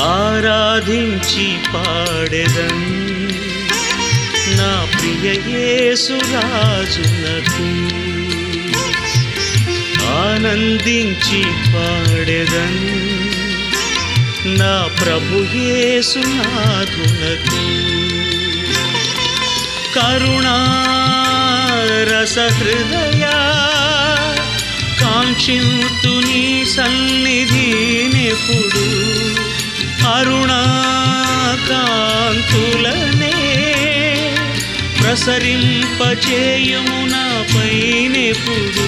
ఆరాధించి పాడెదన్ నా ప్రియ యేసురాజునకు ఆనందించి పాడెదన్ నా ప్రభు యేసునాథునకు కరుణా రస హృదయా కాంక్షింతు నీ సన్నిధినెప్పుడు అరుణా కాంతులనే ప్రసరింపచేయుము నా పైనెప్పుడు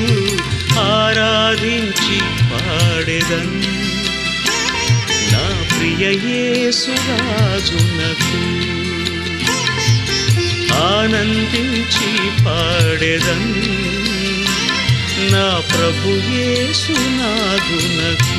ఆరాధించి పాడెదన్ నా ప్రియ యేసురాజునకు ఆనందించి పాడెదన్ నా ప్రభు యేసునాథునకు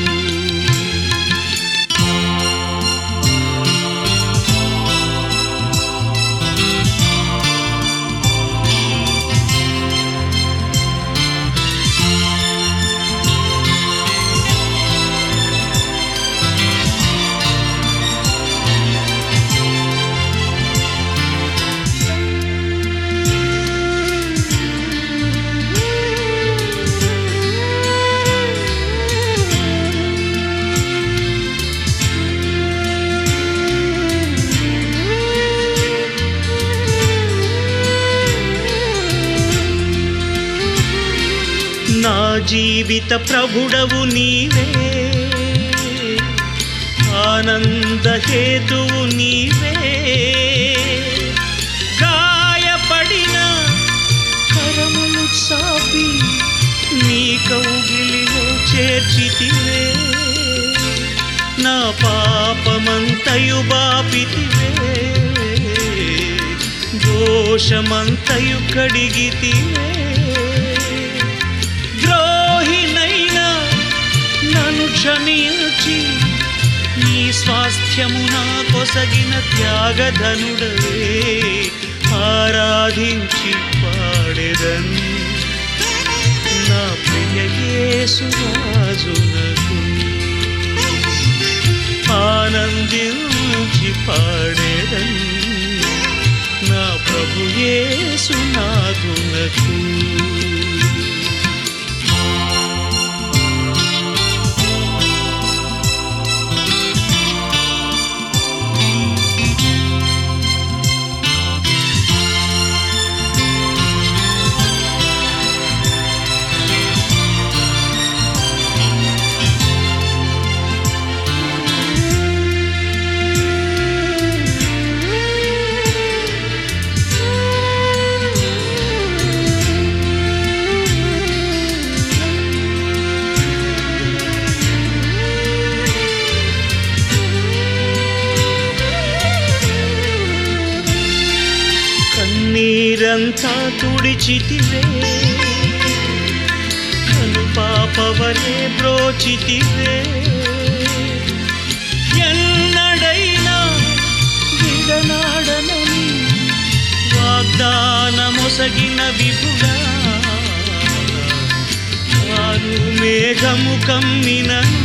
నా జీవిత ప్రభుడవు నీవే ఆనంద హేతువు నీవే గాయపడిన కరములు చాపి నీ కౌగిలిలో చేర్చితివే నా పాపమంతయు బాపితివే దోషమంతయు కడిగితివే ద్రోహినైనా నన్ను క్షమించి నీ స్వాస్థ్యము నా కొసగిన త్యాగధనుడవే ఆరాధించి పాడెదన్ నా ప్రియ యేసురాజునకు ఆనందించి పాడేదన్ నా ప్రభు యేసునాథునకు కన్నీరంతా తుడిచితివే కను పాపవలే బ్రోచితివే ఎన్నడైనా విడనాడనని వాగ్దానమొసగిన విభుడా వారు మేఘము కమ్మినను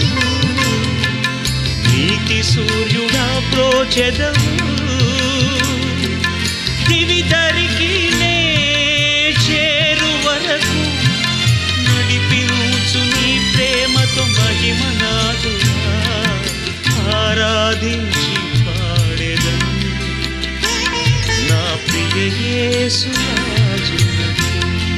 నీతి సూర్యుడా ప్రోచెదవు దివిదరికి నే చేరు వరకు నడిపించు నీ ప్రేమతో మహిమనాదుగా ఆరాధించి పాడెదను నా ప్రియ యేసురాజునకు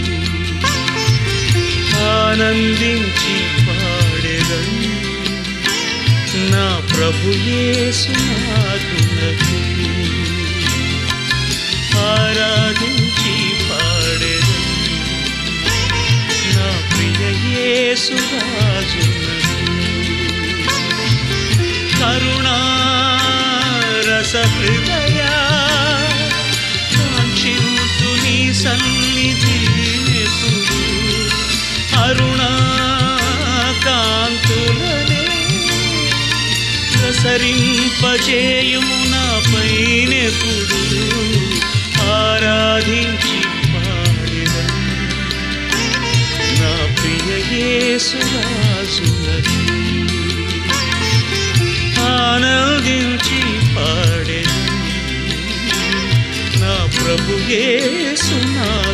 ఆనందించి పాడెదను నా ప్రభు యేసునాథునకు ఆరాధించి పాడెదను నా ప్రియ యేసురాజునకు కరుణా రస హృదయా కాంక్షింతు నీ సన్నిధి ఎప్పుడు అరుణా కాంతులనే ప్రసరింపజేయుము నా పైనెప్పుడు ఆరాధించి పాడెదను నా ప్రియ యేసురాజునకు ఆనందించి పాడెను నా ప్రభు యేసునామమున